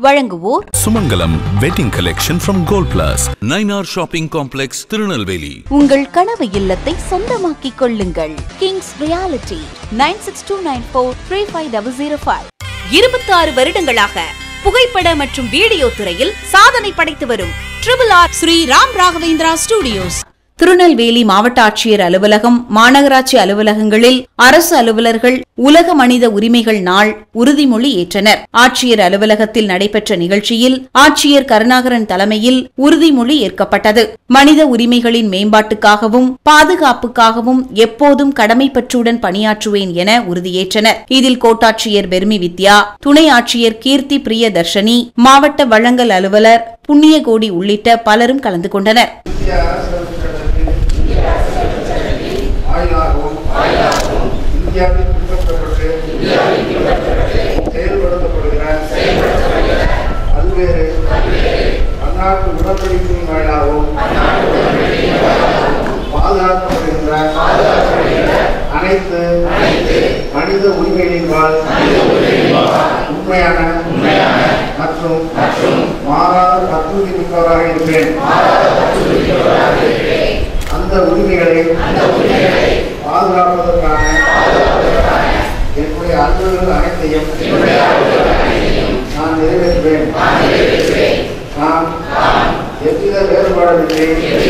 வழங்குவோர் Sumangalam wedding collection from gold plus Nainar shopping complex Tirunelveli உங்கள் கனவு இல்லத்தை சொந்தமாக்கிக் கொள்ளுங்கள் Kings Reality nine six two nine four three five double zero five இருபத்தாறு வருடங்களாக புகைப்பட மற்றும் வீடியோ துறையில் சாதனை படைத்து வரும் triple R Sri Ram Raghavendra Studios Tirunelveli மாவட்ட ஆட்சியர் அலுவலகம் மாநகராட்சி அலுவலகங்களில் அரசு அலுவலர்கள் உலக மனித உரிமைகள் நாள் உறுதிமொழி ஏற்றனர் ஆட்சியர் அலுவலகத்தில் நடைபெற்ற நிகழ்ச்சியில் ஆட்சியர் கருணாகரன் தலைமையில் உறுதிமொழி ஏற்கப்பட்டது மனித உரிமைகளின் மேம்பாட்டுக்காகவும் பாதுகாப்புக்காகவும் எப்போதும் கடமைப்பற்றுடன் பணியாற்றுவேன் என உறுதியேற்றனர் இதில் கோட்டாட்சியர் பெர்மி வித்யா துணை ஆட்சியர் கீர்த்தி பிரியதர்ஷினி மாவட்ட வழங்கல் அலுவலர் புண்ணியகோடி உள்ளிட்ட பலரும் கலந்து கொண்டனர் இந்திய அரசியலமைப்பு சட்டத்தின் ஆய்வாகவும் இந்தியாவில் பின்பற்றப்பட்டு செயல்படுத்தப்படுகிற பல்வேறு பன்னாட்டு உடன்படிக்கையின் வாயிலாகவும் பாதுகாக்கப்படுகின்ற அனைத்து மனித உரிமைகளின்பால் உண்மையான மற்றும் மாறாத தத்துவத்தை மிக்கவராக இருப்பேன் அந்த உரிமைகளை பாதுகாப்பதற்கான என்னுடைய அலுவல்கள் அனைத்தையும் நான் நிறைவேற்றுவேன் நான் எவ்வித வேறுபாடுமின்றி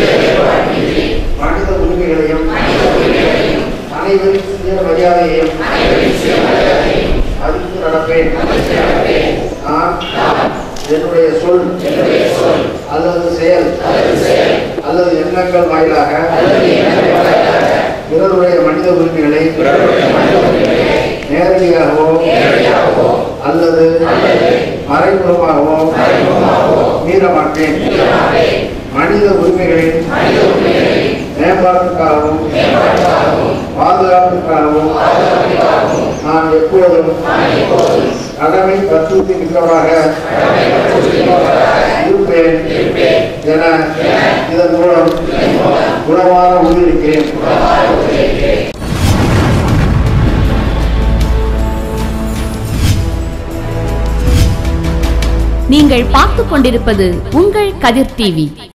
மனித உரிமைகளையும் அனைவரின் சுய மரியாதையையும் மதித்து நடப்பேன் நான் என்னுடைய சொல் அல்லது செயல் அல்லது எண்ணங்கள் வாயிலாக பிறருடைய மனித உரிமைகளை நேரடியாகவோ அல்லது மறைமுகமாகவோ மீற மாட்டேன் மனித உரிமைகளின் மேம்பாட்டுக்காகவும் பாதுகாப்புக்காகவும் நான் எப்போதும் கடமை தத்துவத்தை மிக்கவராக இருப்பேன் என இதன் மூலம் குணமான உறுதியிருக்கிறேன் நீங்கள் பார்த்துக் கொண்டிருப்பது உங்கள் கதிர் டிவி